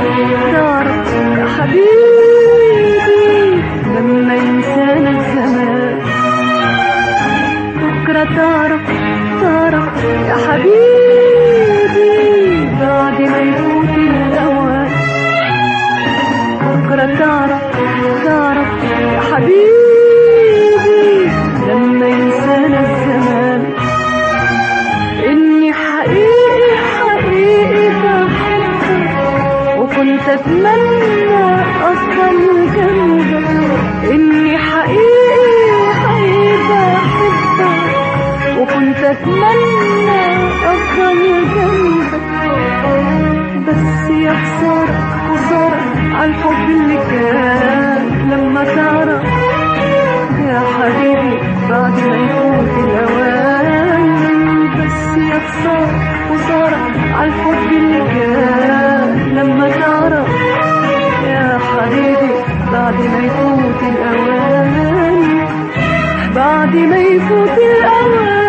تعرف يا حبيبي لما ينسانا الزمان بكرة تعرف تعرف يا حبيبي بعد ما يفوت الأوان بكرة تعرف تعرف يا حبيبي لما ينسانا الزمان إني حقيقي حقيقي بحبك وكنت أتمنى أفضل جنبك إني حقيقي حقيقي بحبك وكنت أتمنى أفضل جنبك بس يا خسارة خسارة على الحب اللي كان لما تعرف يا حبيبي بعد ما يفوت الأوان بس يا خسارة خسارة على الحب اللي كان لما تعرف يا حبيبي بعد ما يفوت الأوان بعد ما يفوت الأوان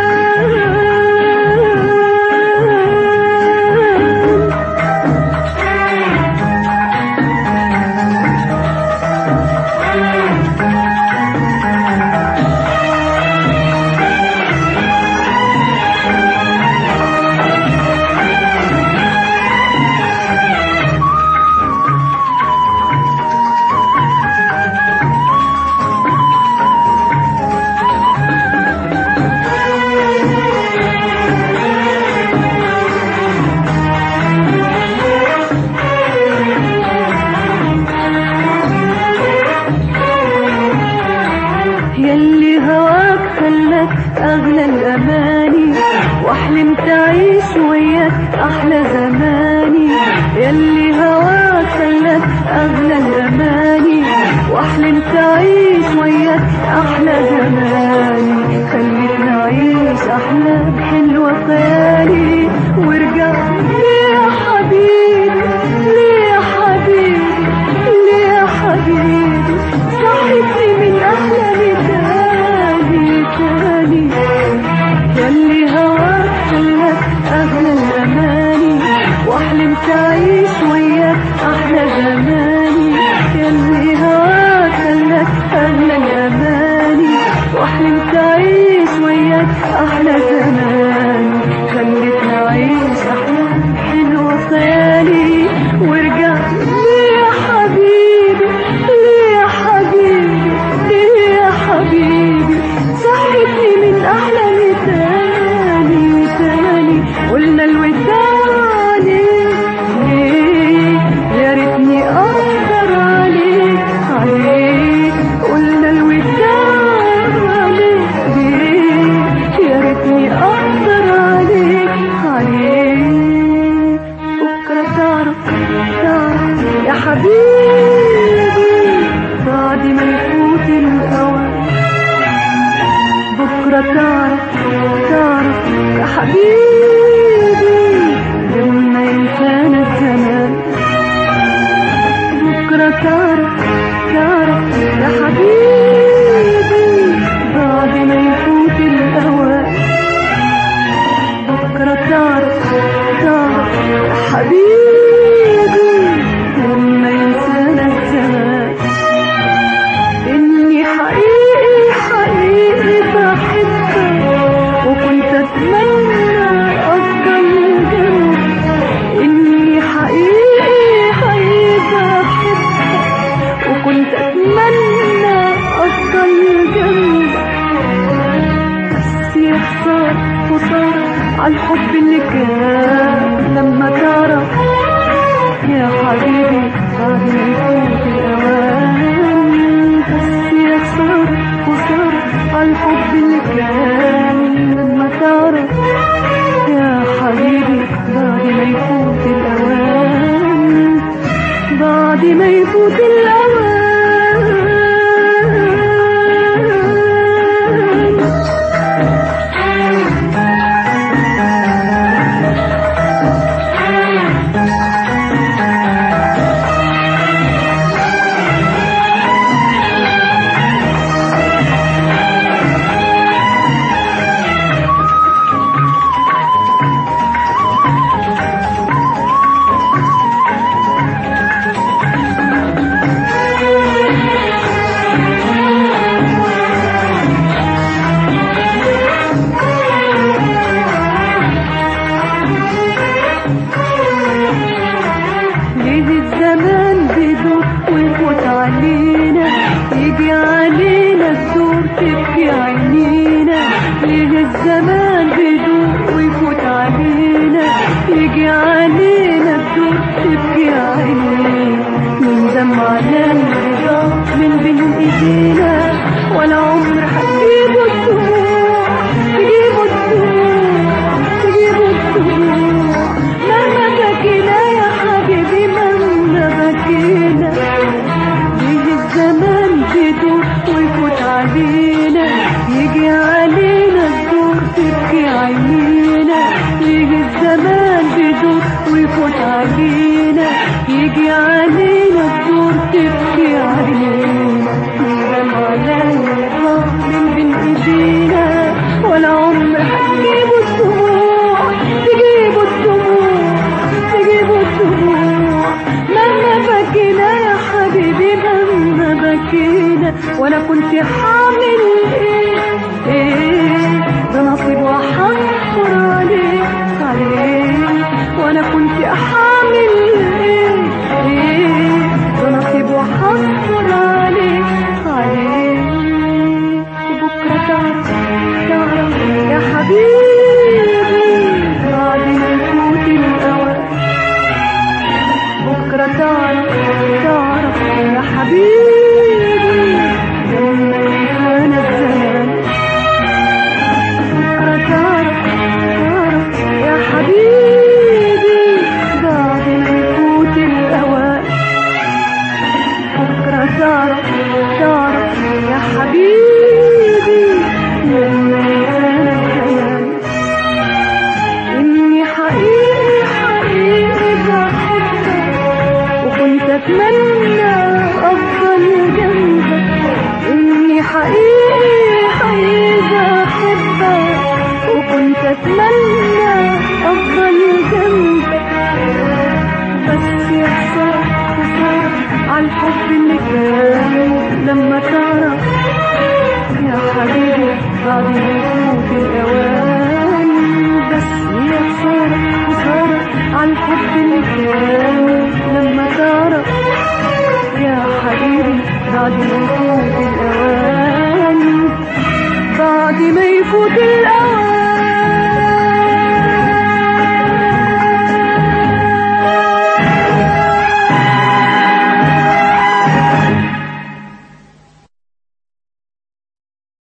يلي هواك خلاك أغلى الأماني وأحلم تعيش وياك أحلى زماني يلي هواك خلاك أغلى الأماني وأحلم تعيش وياك أحلى زماني خليك نعيش أحلام حلوة خيالي وارجع ليه يا حبيبي ليه يا حبيبي ليه يا حبيبي صحتني من أحلامي تاني تاني يلي هواك خلاك أغلى الأماني وأحلم تعيش وياك أحلى زماني يلي هواك خلاك أغلى الأماني وأحلم تعيش وياك أحلى زماني خليك نعيش أحلام حلوة خيالي وارجع ليه يا حبيبي ليه يا حبيبي ليه يا حبيبي صحتني من أحلامي تاني تاني قلنا الوداني ليه يا ريتني أقدر عليك عليك قلنا الوداني ليه يا ريتني أقدر عليك عليك بكرة تعرف تعرف يا حبيبي بعد ما يفوت الأوان بكرة تعرف تعرف يا حبيبي لما ينسانا الزمان بكرة تعرف تعرف يا حبيبي بعد ما يفوت الأوان بكرة تعرف تعرف يا حبيبي لما ينسانا الزمان إني حقيقي حقيقي بحبك وكنت أتمنى أفضل جنبك إني حقيقي حقيقي بحبك وكنت أتمنى أفضل جنبك بس يا خسارة خسارة على الحب اللي كان لما تعرف يا حبيبي بعد ما يفوت الأوان بس يا خسارة خسارة على الحب اللي كان لما تعرف يا حبيبي بعد ما يفوت الأوان بعد ما يفوت الأوان تبكي عيني من دمع الرضا من بين ايدينا ولا عمر هتجيبوا الدموع تجيبوا الدموع تجيبوا الدموع مهما بكينا يا حبيبي مهما بكينا يجي الزمان بدور ويفوت علينا يجي علينا الدور تبكي عينينا يجي الزمان بدور ويفوت علينا يجي علينا الدور تبكي علينا ندم على الرضا من بين ايدينا ولا عمر هتجيبوا الدموع تجيبوا الدموع تجيبوا الدموع مهما بكينا يا حبيبي مهما بكينا وانا كنت حامل ايه ايه ده نصيب وحصر عليه عليه وانا كنت حامل ايه ايه ده نصيب وحصر عليه عليه وبكره تعرف تعرف يا حبيبي بعد ما يفوت الاوان بكرة تعرف تعرف يا حبيبي لما كان الزمان بكرة تعرف تعرف يا حبيبي بعد ما يفوت الأوان بكرة تعرف تعرف يا حبيبي لما كان الزمان إني حقيقي حقيقي بحبك وكنت أتمنى أفضل جنبك إني حقيقي حقيقي بحبك وكنت أتمنى أفضل جنبك بس يا خسارة خسارة على الحب اللي كان لما تعرف يا حبيبي بعد ما يفوت الأوان بس يا خسارة خسارة على الحب اللي كان لما تعرف يا حبيبي بعد ما يفوت الأوان بعد ما يفوت الأوان